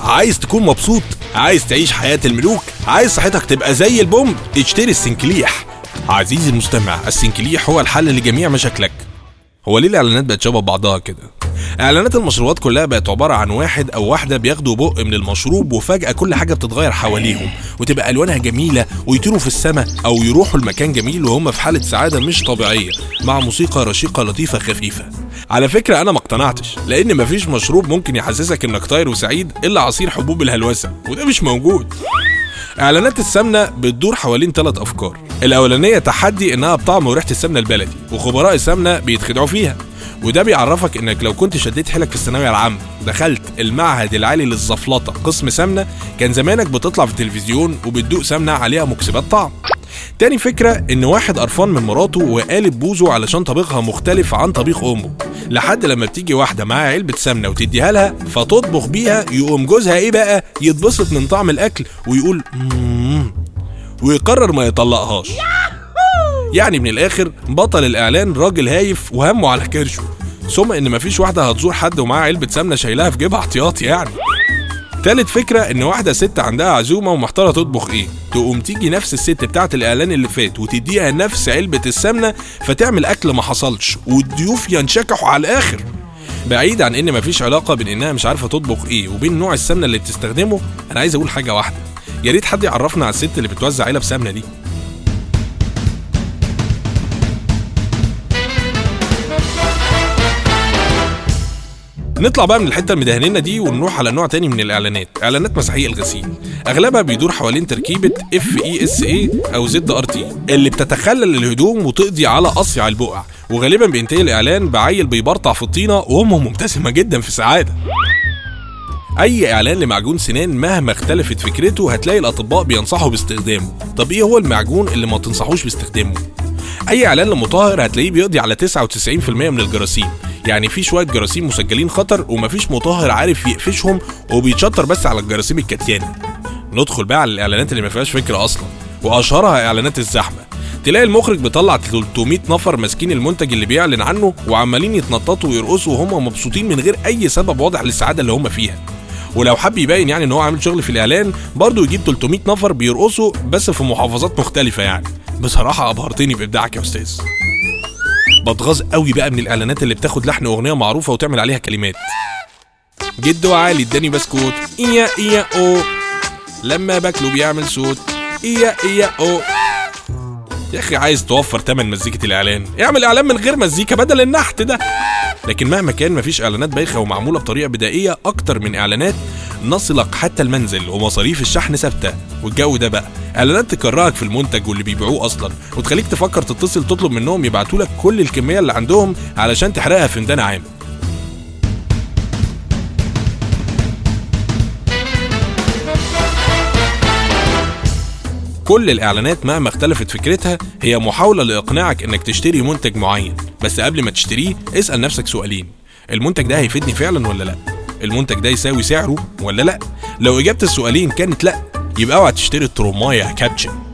عايز تكون مبسوط عايز تعيش حياة الملوك عايز صحتك تبقى زي البومب اشتري السنكليح عزيزي المستمع السنكليح هو الحل لجميع مشاكلك هو ليه الاعلانات بقت شبه بعضها كده اعلانات المشروبات كلها بقت عباره عن واحد او واحده بياخدوا بق من المشروب وفجاه كل حاجه بتتغير حواليهم وتبقى الوانها جميله ويطيروا في السماء او يروحوا لمكان جميل وهم في حاله سعاده مش طبيعيه مع موسيقى رشيقه لطيفه خفيفه على فكره انا ما اقتنعتش لان مفيش مشروب ممكن يحسسك انك طاير وسعيد الا عصير حبوب الهلوسه وده مش موجود اعلانات السمنه بتدور حوالين ثلاث افكار الاولانيه تحدي انها بطعم وريحه السمنه البلدي وخبراء السمنه بيتخدعوا فيها وده بيعرفك انك لو كنت شديت حيلك في الثانويه العامه دخلت المعهد العالي للزفلطه قسم سمنه كان زمانك بتطلع في التلفزيون وبتدوق سمنه عليها مكسبات طعم تاني فكرة إن واحد قرفان من مراته وقالب بوزه علشان طبيخها مختلف عن طبيخ أمه لحد لما بتيجي واحدة معاها علبة سمنة وتديها لها فتطبخ بيها يقوم جوزها إيه بقى يتبسط من طعم الأكل ويقول مم ويقرر ما يطلقهاش يعني من الآخر بطل الإعلان راجل هايف وهمه على كرشه ثم إن مفيش واحدة هتزور حد ومعاها علبة سمنة شايلها في جيبها احتياطي يعني تالت فكرة إن واحدة ست عندها عزومة ومحتارة تطبخ إيه تقوم تيجي نفس الست بتاعت الإعلان اللي فات وتديها نفس علبة السمنة فتعمل أكل ما حصلش والضيوف ينشكحوا على الآخر بعيد عن إن مفيش علاقة بين إنها مش عارفة تطبخ إيه وبين نوع السمنة اللي بتستخدمه أنا عايز أقول حاجة واحدة يا ريت حد يعرفنا على الست اللي بتوزع علب سمنة دي نطلع بقى من الحته المدهنينه دي ونروح على نوع تاني من الاعلانات اعلانات مساحيق الغسيل اغلبها بيدور حوالين تركيبه اف اي اس اي او زد ار تي اللي بتتخلل الهدوم وتقضي على اصيع البقع وغالبا بينتهي الاعلان بعيل بيبرطع في الطينه وامه مبتسمه جدا في سعاده اي اعلان لمعجون سنان مهما اختلفت فكرته هتلاقي الاطباء بينصحوا باستخدامه طب ايه هو المعجون اللي ما تنصحوش باستخدامه اي اعلان لمطهر هتلاقيه بيقضي على 99% من الجراثيم يعني في شويه جراثيم مسجلين خطر ومفيش مطهر عارف يقفشهم وبيتشطر بس على الجراثيم الكتيانه ندخل بقى على الاعلانات اللي ما فيهاش فكره اصلا واشهرها اعلانات الزحمه تلاقي المخرج بيطلع 300 نفر ماسكين المنتج اللي بيعلن عنه وعمالين يتنططوا ويرقصوا وهم مبسوطين من غير اي سبب واضح للسعاده اللي هم فيها ولو حب يبين يعني ان هو عامل شغل في الاعلان برضه يجيب 300 نفر بيرقصوا بس في محافظات مختلفه يعني بصراحه ابهرتني بابداعك يا استاذ بتغاظ قوي بقى من الاعلانات اللي بتاخد لحن اغنيه معروفه وتعمل عليها كلمات جدو عالي اداني بسكوت ايا ايا او لما باكله بيعمل صوت ايا ايا او يا اخي عايز توفر تمن مزيكة الاعلان اعمل اعلان من غير مزيكا بدل النحت ده لكن مهما كان مفيش اعلانات بايخه ومعموله بطريقه بدائيه اكتر من اعلانات نصلك حتى المنزل ومصاريف الشحن ثابته والجو ده بقى اعلانات تكرهك في المنتج واللي بيبيعوه اصلا وتخليك تفكر تتصل تطلب منهم يبعتوا لك كل الكميه اللي عندهم علشان تحرقها في ميدان عام كل الاعلانات مهما اختلفت فكرتها هي محاوله لاقناعك انك تشتري منتج معين بس قبل ما تشتريه اسال نفسك سؤالين المنتج ده هيفيدني فعلا ولا لا المنتج ده يساوي سعره ولا لا لو اجابه السؤالين كانت لا يبقى اوعى تشتري الترومايه يا كابتشن